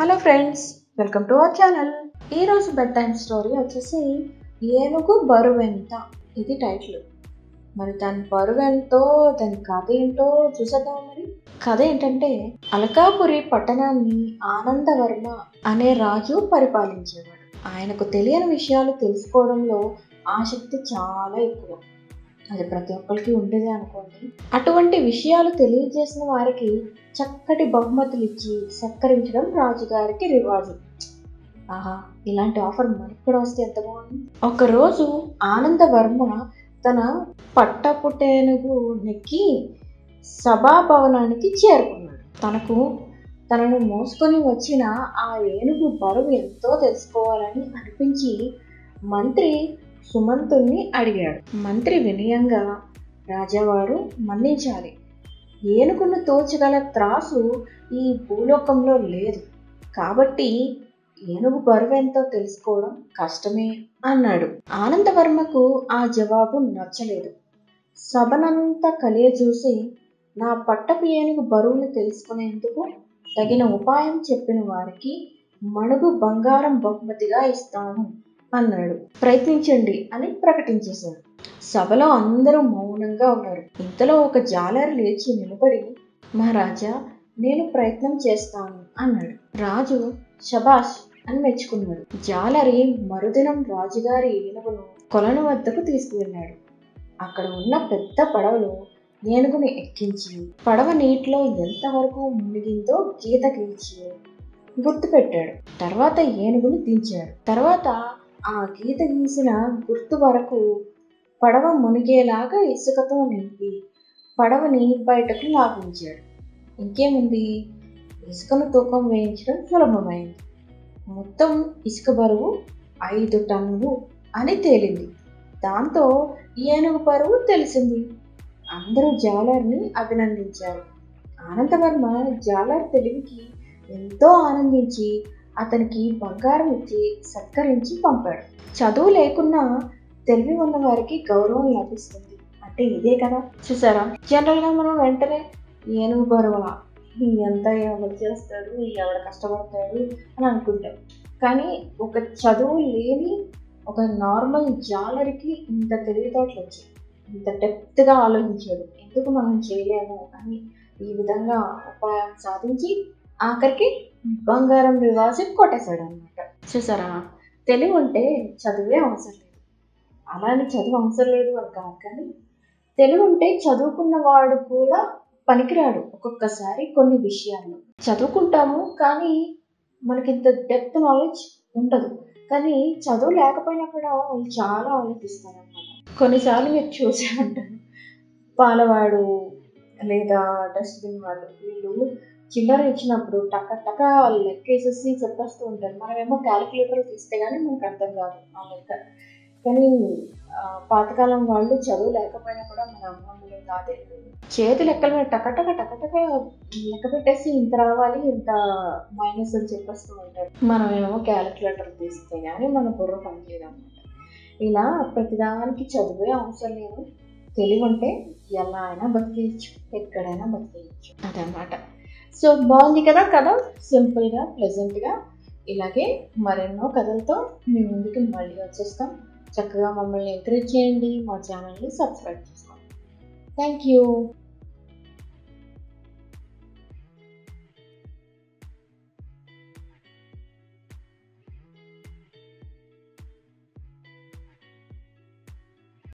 hello friends welcome to our channel ఈరోజు bed time story వచ్చేసి ఏనుగు బరువెంత ఇది టైటిల్ మరి దాని బరువెంతో దాని కథ ఏంటో చూసేద్దాం మరి కథ ఏంటంటే అలకాపురి పట్టణాన్ని ఆనందవర్మ అనే రాజు పరిపాలించేవాడు ఆయనకు తెలియని విషయాలు తెలుసుకోవడంలో ఆసక్తి చాలా ఎక్కువ అది ప్రతి ఒక్కరికి ఉండేదే అనుకోండి అటువంటి విషయాలు తెలియజేసిన వారికి చక్కటి బహుమతులు ఇచ్చి సత్కరించడం రాజుగారికి రివాజు ఆహా ఇలాంటి ఆఫర్ మనకు కూడా వస్తే ఎంత బాగుంది ఒకరోజు ఆనందవర్మ తన పట్టపుటేనుగు నెక్కి సభాభవనానికి చేరుకున్నాడు తనకు తనను మోసుకొని వచ్చిన ఆ ఏనుగు బరువు ఎంతో తెలుసుకోవాలని అనిపించి మంత్రి సుమంతుణ్ణి అడిగాడు మంత్రి వినయంగా రాజావారు మన్నించాలి ఏనుగును తోచగల త్రాసు ఈ భూలోకంలో లేదు కాబట్టి ఏనుగు బరువెంతో తెలుసుకోవడం కష్టమే అన్నాడు ఆనందవర్మకు ఆ జవాబు నచ్చలేదు సభనంతా కలియజూసి నా పట్టపు ఏనుగు బరువును తెలుసుకునేందుకు తగిన ఉపాయం చెప్పిన వారికి మణుగు బంగారం బహుమతిగా ఇస్తాను అన్నాడు ప్రయత్నించండి అని ప్రకటించేశాడు సభలో అందరూ మౌనంగా ఉన్నారు ఇంతలో ఒక జాలరి లేచి నిలబడి మహారాజా నేను ప్రయత్నం చేస్తాను అన్నాడు రాజు శబాష్ అని మెచ్చుకున్నాడు జాలరి మరుదినం రాజుగారి ఏనుగును కొలను వద్దకు తీసుకువెళ్ళాడు అక్కడ ఉన్న పెద్ద పడవలో ఏనుగుని ఎక్కించి పడవ నీటిలో ఎంతవరకు మునిగిందో గీత గీచి గుర్తుపెట్టాడు తర్వాత ఏనుగుని దించాడు తర్వాత ఆ గీత గీసిన గుర్తు వరకు పడవ మునిగేలాగా ఇసుకతో నింపి పడవని బయటకు లాగించాడు ఇంకేముంది ఇసుకను తూకం వేయించడం సులభమైంది మొత్తం ఇసుక బరువు ఐదు టన్నులు అని తేలింది దాంతో ఏనుగు బరువు తెలిసింది అందరూ జాలర్ని అభినందించారు ఆనందవర్మ జాలర్ తెలివికి ఎంతో ఆనందించి అతనికి బంగారం ఇచ్చి సత్కరించి పంపాడు చదువు లేకున్నా తెలివి ఉన్న వారికి గౌరవం లభిస్తుంది అంటే ఇదే కదా చూసారా జనరల్గా మనం వెంటనే ఏనుగు బరువా ఎంత ఎవరు చేస్తాడు ఎవడ కష్టపడతాడు అని అనుకుంటాం కానీ ఒక చదువు లేని ఒక నార్మల్ జాలరికి ఇంత తెలివితేటలు వచ్చాయి ఇంత డెప్త్గా ఆలోచించాడు ఎందుకు మనం చేయలేము అని ఈ విధంగా ఉపాయం సాధించి ఆఖరికి బంగారం రివాజు కొట్టేశాడు అనమాట చూసారా తెలివి ఉంటే చదువే అవసరం లేదు అలానే చదువు అవసరం లేదు అని కాదు కానీ తెలివి ఉంటే చదువుకున్న వాడు కూడా పనికిరాడు ఒక్కొక్కసారి కొన్ని విషయాల్లో చదువుకుంటాము కానీ మనకి ఇంత డెప్త్ నాలెడ్జ్ ఉండదు కానీ చదువు లేకపోయినా కూడా వాళ్ళు చాలా ఆలోచిస్తారు అనమాట కొన్నిసార్లు మీరు చూసే ఉంటారు పాలవాడు లేదా డస్ట్బిన్ వాళ్ళు వీళ్ళు చిల్లర ఇచ్చినప్పుడు టక టక లెక్కేసేసి చెప్పేస్తూ ఉంటారు మనమేమో క్యాలిక్యులేటర్ తీస్తే కానీ మనకు అర్థం కాదు ఆ లెక్క కానీ పాతకాలం వాళ్ళు చదువు లేకపోయినా కూడా మన అమ్మమ్మలు తాతయ్యలు చేతి లెక్కల మీద టకటక టకటక లెక్క పెట్టేసి ఇంత రావాలి ఇంత మైనస్ అని చెప్పేస్తూ ఉంటారు మనమేమో క్యాలిక్యులేటర్ తీస్తే కానీ మన బుర్ర పనిచేయదు అనమాట ఇలా ప్రతిదానికి చదువే అవసరం లేదు తెలివి ఉంటే ఎలా అయినా బతికేయచ్చు ఎక్కడైనా బతికేయచ్చు అదనమాట సో బాగుంది కదా కథ సింపుల్గా ప్లెజెంట్గా ఇలాగే మరెన్నో కథలతో మీ ముందుకి మళ్ళీ వచ్చేస్తాం చక్కగా మమ్మల్ని ఎంకరేజ్ చేయండి మా ఛానల్ని సబ్స్క్రైబ్ చేసుకోండి థ్యాంక్ యూ